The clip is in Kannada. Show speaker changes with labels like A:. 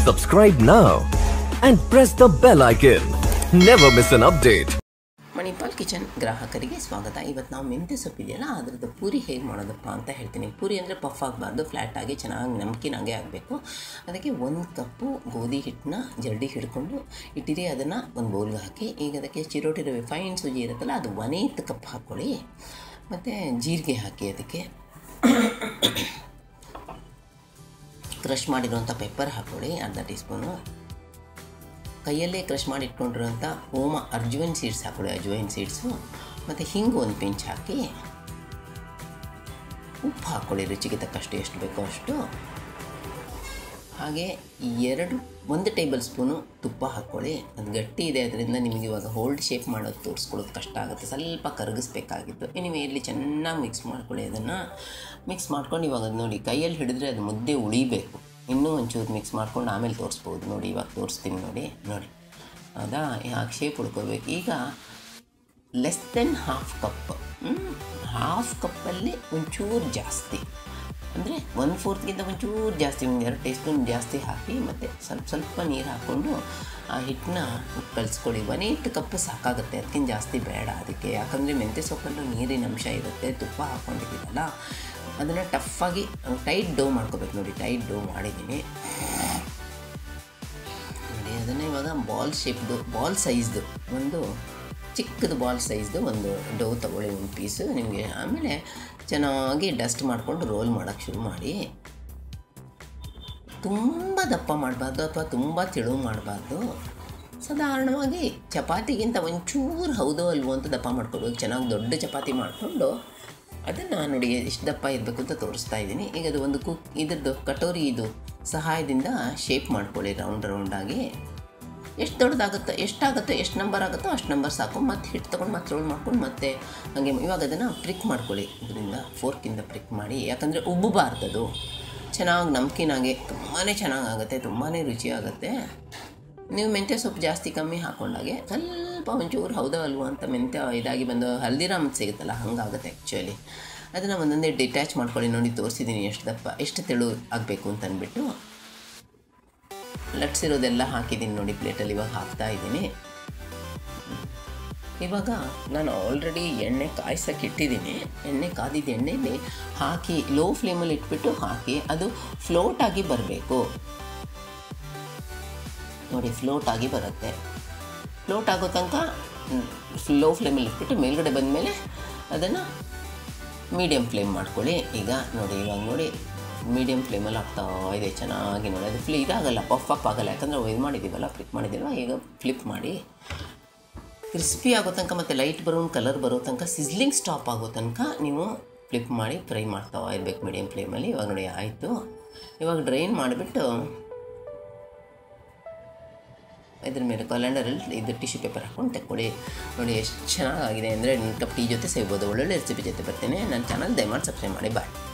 A: Subscribe now and press the bell icon. Never miss an update.
B: Manipal kitchen ಗ್ರಾಹಕರಿಗೆ ಸ್ವಾಗತ ಇವತ್ತು ನಾವು ಮೆಂತ್ಯ ಸೊಪ್ಪಿದೆಯಲ್ಲ ಅದ್ರದ್ದು ಪೂರಿ ಹೇಗೆ ಮಾಡೋದಪ್ಪ ಅಂತ ಹೇಳ್ತೀನಿ ಪೂರಿ ಅಂದರೆ ಪಫ್ ಆಗಬಾರ್ದು ಫ್ಲ್ಯಾಟ್ ಆಗಿ ಚೆನ್ನಾಗಿ ನಮ್ಕಿನಾಗೆ ಆಗಬೇಕು ಅದಕ್ಕೆ ಒಂದು ಕಪ್ಪು ಗೋಧಿ ಹಿಟ್ಟನ್ನ ಜರಡಿ ಹಿಡ್ಕೊಂಡು ಇಟ್ಟಿರಿ ಅದನ್ನು ಒಂದು ಬೌಲ್ಗೆ ಹಾಕಿ ಈಗ ಅದಕ್ಕೆ ಚಿರೋಟಿ ರವೆ ಫೈನ್ ಸೂಜಿ ಇರುತ್ತಲ್ಲ ಅದು ಒನ್ ಏತ್ ಕಪ್ ಹಾಕ್ಕೊಳ್ಳಿ ಮತ್ತು ಜೀರಿಗೆ ಹಾಕಿ ಅದಕ್ಕೆ ಕ್ರಷ್ ಮಾಡಿರುವಂಥ ಪೆಪ್ಪರ್ ಹಾಕ್ಕೊಳ್ಳಿ ಅರ್ಧ ಟೀ ಸ್ಪೂನು ಕೈಯಲ್ಲೇ ಕ್ರಷ್ ಮಾಡಿ ಇಟ್ಕೊಂಡಿರೋಂಥ ಓಮ ಅರ್ಜುವನ್ ಸೀಡ್ಸ್ ಹಾಕೊಳ್ಳಿ ಅಜ್ವೈನ್ ಸೀಡ್ಸು ಮತ್ತು ಹಿಂಗು ಒಂದು ಪಿಂಚ್ ಹಾಕಿ ಉಪ್ಪು ಹಾಕ್ಕೊಳ್ಳಿ ರುಚಿಗೆ ತಕ್ಕಷ್ಟು ಎಷ್ಟು ಬೇಕೋ ಅಷ್ಟು ಹಾಗೆ ಎರಡು ಒಂದು ಟೇಬಲ್ ಸ್ಪೂನು ತುಪ್ಪ ಹಾಕ್ಕೊಳ್ಳಿ ಅದು ಗಟ್ಟಿ ಇದೆ ಅದರಿಂದ ನಿಮಗೆ ಇವಾಗ ಹೋಲ್ಡ್ ಶೇಪ್ ಮಾಡೋದು ತೋರಿಸ್ಕೊಳ್ಳೋದು ಕಷ್ಟ ಆಗುತ್ತೆ ಸ್ವಲ್ಪ ಕರಗಿಸ್ಬೇಕಾಗಿತ್ತು ನೀವು ಇಲ್ಲಿ ಚೆನ್ನಾಗಿ ಮಿಕ್ಸ್ ಮಾಡ್ಕೊಳ್ಳಿ ಅದನ್ನು ಮಿಕ್ಸ್ ಮಾಡ್ಕೊಂಡು ಇವಾಗ ಅದು ನೋಡಿ ಕೈಯಲ್ಲಿ ಹಿಡಿದ್ರೆ ಅದು ಮುದ್ದೆ ಉಳಿಬೇಕು ಇನ್ನೂ ಒಂಚೂರು ಮಿಕ್ಸ್ ಮಾಡ್ಕೊಂಡು ಆಮೇಲೆ ತೋರಿಸ್ಬೋದು ನೋಡಿ ಇವಾಗ ತೋರಿಸ್ತೀನಿ ನೋಡಿ ನೋಡಿ ಹೌದಾ ಯಾಕೆ ಶೇಪ್ ಉಳ್ಕೋಬೇಕು ಈಗ less than half cup half ಕಪ್ಪಲ್ಲಿ ಒಂಚೂರು ಜಾಸ್ತಿ ಅಂದರೆ ಒನ್ ಫೋರ್ತ್ಗಿಂತ ಒಂಚೂರು ಜಾಸ್ತಿ ಒಂದು ಎರಡು ಟೀ ಸ್ಪೂನ್ ಜಾಸ್ತಿ ಹಾಕಿ ಮತ್ತು ಸ್ವಲ್ಪ ಸ್ವಲ್ಪ ನೀರು ಹಾಕ್ಕೊಂಡು ಆ ಹಿಟ್ಟನ್ನ ಕಲಿಸ್ಕೊಳ್ಳಿ ಒನ್ ಏಟ್ ಕಪ್ ಸಾಕಾಗುತ್ತೆ ಅದಕ್ಕಿಂತ ಜಾಸ್ತಿ ಬೇಡ ಅದಕ್ಕೆ ಯಾಕಂದರೆ ಮೆಂತ್ಯ ಸೊಪ್ಪಲ್ಲೂ ನೀರಿನ ಅಂಶ ಇರುತ್ತೆ ತುಪ್ಪ ಹಾಕ್ಕೊಂಡಿದ್ದೀವಲ್ಲ ಅದನ್ನು ಟಫಾಗಿ ಟೈಟ್ ಡೋ ಮಾಡ್ಕೋಬೇಕು ನೋಡಿ ಟೈಟ್ ಡೋ ಮಾಡಿದ್ದೀನಿ ನೋಡಿ ಅದನ್ನು ಇವಾಗ ಬಾಲ್ ಶೇಪ್ದು ಬಾಲ್ ಸೈಜ್ದು ಒಂದು ಚಿಕ್ಕದು ಬಾಲ್ ಸೈಜ್ದು ಒಂದು ಡೋ ತೊಗೊಳ್ಳಿ ಒಂದು ಪೀಸು ನಿಮಗೆ ಆಮೇಲೆ ಚೆನ್ನಾಗಿ ಡಸ್ಟ್ ಮಾಡಿಕೊಂಡು ರೋಲ್ ಮಾಡೋಕ್ಕೆ ಶುರು ಮಾಡಿ ತುಂಬ ದಪ್ಪ ಮಾಡಬಾರ್ದು ಅಥವಾ ತುಂಬ ತೆಳು ಮಾಡಬಾರ್ದು ಸಾಧಾರಣವಾಗಿ ಚಪಾತಿಗಿಂತ ಒಂಚೂರು ಹೌದೋ ಅಲ್ವೋ ಅಂತ ದಪ್ಪ ಮಾಡ್ಕೊಡ್ಬೇಕು ಚೆನ್ನಾಗಿ ದೊಡ್ಡ ಚಪಾತಿ ಮಾಡಿಕೊಂಡು ಅದನ್ನು ನೋಡಿ ಎಷ್ಟು ದಪ್ಪ ಇರಬೇಕು ಅಂತ ತೋರಿಸ್ತಾ ಇದ್ದೀನಿ ಈಗ ಅದು ಒಂದು ಕುಕ್ ಇದ್ರದ್ದು ಕಟೋರಿ ಇದು ಸಹಾಯದಿಂದ ಶೇಪ್ ಮಾಡ್ಕೊಳ್ಳಿ ರೌಂಡ್ ರೌಂಡಾಗಿ ಎಷ್ಟು ದೊಡ್ಡದಾಗುತ್ತೋ ಎಷ್ಟಾಗುತ್ತೋ ಎಷ್ಟು ನಂಬರ್ ಆಗುತ್ತೋ ಅಷ್ಟು ನಂಬರ್ ಸಾಕು ಮತ್ತು ಹಿಟ್ಟು ತೊಗೊಂಡು ಮತ್ತೆ ರೋಲ್ ಮಾಡ್ಕೊಂಡು ಮತ್ತೆ ಹಾಗೆ ಇವಾಗ ಅದನ್ನು ಪ್ರಿಕ್ ಮಾಡ್ಕೊಳ್ಳಿ ಇದರಿಂದ ಫೋರ್ಕಿಂದ ಪ್ರಿಕ್ ಮಾಡಿ ಯಾಕಂದರೆ ಉಬ್ಬಬಾರ್ದದು ಚೆನ್ನಾಗಿ ನಮ್ಕಿನಾಗೆ ತುಂಬಾ ಚೆನ್ನಾಗಾಗುತ್ತೆ ತುಂಬಾ ರುಚಿಯಾಗುತ್ತೆ ನೀವು ಮೆಂತ್ಯ ಸೊಪ್ಪು ಜಾಸ್ತಿ ಕಮ್ಮಿ ಹಾಕೊಂಡಾಗೆ ಸ್ವಲ್ಪ ಒಂಚೂರು ಹೌದೋ ಅಲ್ವೋ ಅಂತ ಮೆಂತ್ಯ ಇದಾಗಿ ಬಂದು ಹಲ್ದಿರಾಮ್ ಸಿಗುತ್ತಲ್ಲ ಹಂಗಾಗುತ್ತೆ ಆ್ಯಕ್ಚುಲಿ ಅದನ್ನು ಒಂದೊಂದೇ ಡಿಟ್ಯಾಚ್ ಮಾಡ್ಕೊಳ್ಳಿ ನೋಡಿ ತೋರಿಸಿದ್ದೀನಿ ಎಷ್ಟು ದಪ್ಪ ಎಷ್ಟು ತೆಳು ಆಗಬೇಕು ಅಂತ ಅಂದ್ಬಿಟ್ಟು ಲಟ್ಸಿರೋದೆಲ್ಲ ಹಾಕಿದ್ದೀನಿ ನೋಡಿ ಪ್ಲೇಟಲ್ಲಿ ಇವಾಗ ಹಾಕ್ತಾ ಇದ್ದೀನಿ ಇವಾಗ ನಾನು ಆಲ್ರೆಡಿ ಎಣ್ಣೆ ಕಾಯ್ಸಕ್ಕೆ ಇಟ್ಟಿದ್ದೀನಿ ಎಣ್ಣೆ ಕಾದಿದ್ದ ಎಣ್ಣೆಯಲ್ಲಿ ಹಾಕಿ ಲೋ ಫ್ಲೇಮಲ್ಲಿ ಇಟ್ಬಿಟ್ಟು ಹಾಕಿ ಅದು ಫ್ಲೋಟ್ ಆಗಿ ಬರಬೇಕು ನೋಡಿ ಫ್ಲೋಟ್ ಆಗಿ ಬರುತ್ತೆ ಫ್ಲೋಟ್ ಆಗೋ ತನಕ ಲೋ ಫ್ಲೇಮಲ್ಲಿ ಇಟ್ಬಿಟ್ಟು ಮೇಲ್ಗಡೆ ಬಂದಮೇಲೆ ಅದನ್ನು ಮೀಡಿಯಮ್ ಫ್ಲೇಮ್ ಮಾಡ್ಕೊಳ್ಳಿ ಈಗ ನೋಡಿ ಇವಾಗ ನೋಡಿ ಮೀಡಿಯಮ್ ಫ್ಲೇಮಲ್ಲಿ ಆಗ್ತಾ ಇದೆ ಚೆನ್ನಾಗಿ ನೋಡಿ ಅದು ಫ್ಲಿ ಇದಾಗಲ್ಲ ಪಫ್ ಅಪ್ ಆಗಲ್ಲ ಯಾಕಂದರೆ ಇದು ಮಾಡಿದ್ದೀವಲ್ಲ ಫ್ಲಿಪ್ ಮಾಡಿದ್ದೀವಲ್ಲ ಈಗ ಫ್ಲಿಪ್ ಮಾಡಿ ಕ್ರಿಸ್ಪಿ ಆಗೋ ತನಕ ಮತ್ತು ಲೈಟ್ ಬ್ರೌನ್ ಕಲರ್ ಬರೋ ತನಕ ಸಿಸ್ಲಿಂಗ್ ಸ್ಟಾಪ್ ಆಗೋ ತನಕ ನೀವು ಫ್ಲಿಪ್ ಮಾಡಿ ಫ್ರೈ ಮಾಡ್ತಾ ಇರಬೇಕು ಮೀಡಿಯಮ್ ಫ್ಲೇಮಲ್ಲಿ ಇವಾಗ ನೋಡಿ ಆಯಿತು ಇವಾಗ ಡ್ರೈನ್ ಮಾಡಿಬಿಟ್ಟು ಇದ್ರ ಮೇಲೆ ಕ್ಯಾಲೆಂಡರಲ್ಲಿ ಇದು ಟಿಶ್ಯೂ ಪೇಪರ್ ಹಾಕ್ಕೊಂಡು ತೆಕ್ಕೊಳ್ಳಿ ನೋಡಿ ಎಷ್ಟು ಚೆನ್ನಾಗಿದೆ ಅಂದರೆ ನನ್ನ ಕಪ್ ಟೀ ಜೊತೆ ಸೇರ್ಬೋದು ಒಳ್ಳೊಳ್ಳೆ ರೆಸಿಪಿ ಜೊತೆ ಬರ್ತೀನಿ ನನ್ನ ಚಾನಲ್ ದಯಮಾಡಿ ಸಬ್ಸ್ಕ್ರೈಬ್ ಮಾಡಿ ಬಾಯ್